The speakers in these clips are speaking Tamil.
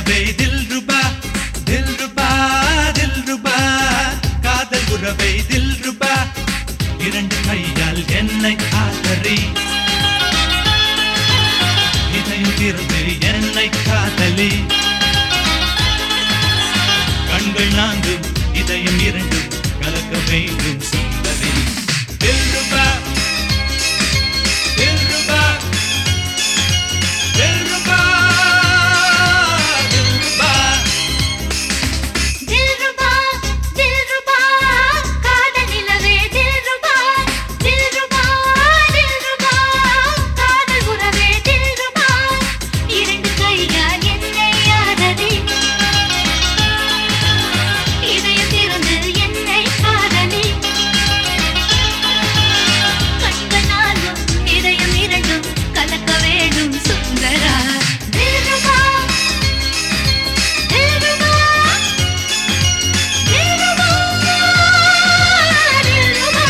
நிலவே தில் ரூபா தில் ரூபா தில் ரூபா காதல் உறவை தில் ரூபா இரண்டு கையால் என்னை ஆதரி இதயம் திறந்து என்னை காதலி கண்கள் நான்கும் இதயம் இரண்டும் கலக்க வேண்டும் சுந்தரி தில்ருபா தில்ருபா தில்ருபா தில்ருபா தில்ருபா தில்ருபா காதல் நிலவே தில்ருபா தில்ருபா தில்ருபா காதல் உறவே தில்ருபா இரண்டு கையால் என்னை ஆதரி இதயம் திறந்து என்னை காதலி கண்களாலும் இதயம் இரண்டும் கலக்க வேண்டும் சுந்தரா தில்ருபா தில்ருபா தில்ருபா தில்ருபா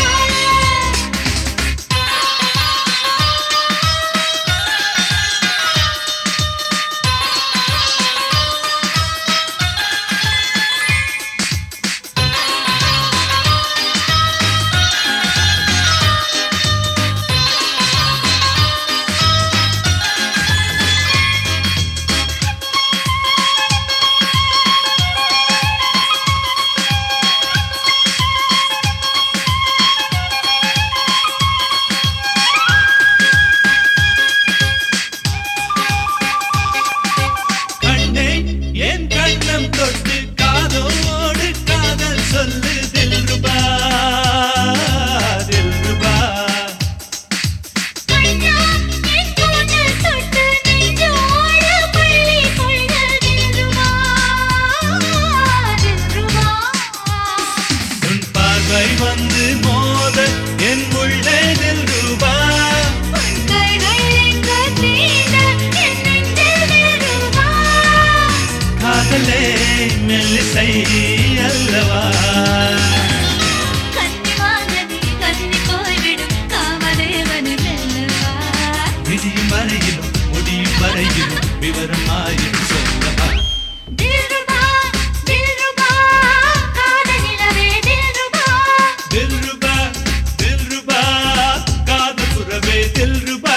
கண்ணே என் கண்ணம் தொட்டு காதோடு காதல் சொல்லு தில்ருபா தில்ருபா கண்ணா என் கூந்தல் தொட்டு நெஞ்சோடு பள்ளி கொள்ள தில்ருபா தில்ருபா உன் பார்வை வந்து மோத என் உள்ளே தில்ருபா கைகள் எங்கு தீண்ட என் நெஞ்சில் தில்ருபா காதலே மெல்லிசை அல்லவா கன்னிமாகனி கன்னி போய்விடும் காமதேவனு வெல்லவா விடியும் வரையிலும் முடியும் வரையிலும் விவரம் ஆயிரம் சொல்லவா தில்ருபா தில்ருபா காதல் நிலவே தில்ருபா தில்ருபா தில்ருபா காதல் புறவே தில்ருபா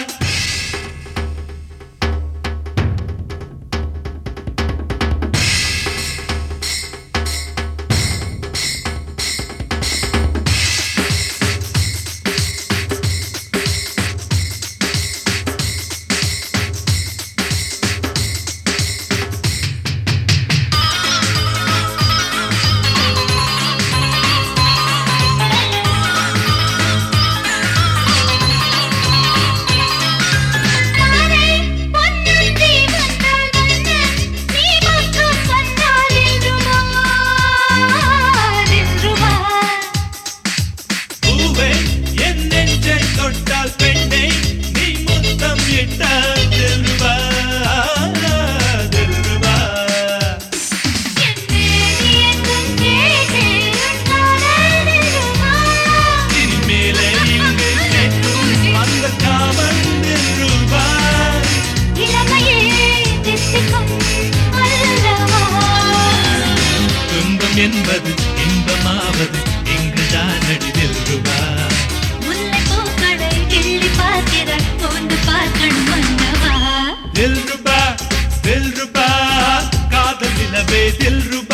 தாரை பொன்னந்தி வந்தால் வண்ணன் நீ பக்கம் வந்தால் தில்ருபா தில்ருபா பூவே என் நெஞ்சை தொட்டால் பெண்ணை நீ முத்தம் இட்டால் தில்ருபா தில்ருபா என்னேடி எங்கும் கேட்டே காதல் தில்ருபா இனிமேலே இங்கு கேட்கும் அந்த காமன் தில்ருபா இளமையே தித்திக்கும் அல்லவா துன்பம் என்பது இன்பமாவது இங்குதான் அடி தில்ருபா முல்லைப் பூக்களை கிள்ளி பார்க்கிறாய் போன்று பார்க்கணும் மன்னவா தில்ருபா தில்ருபா காதல் நிலவே தில்ருபா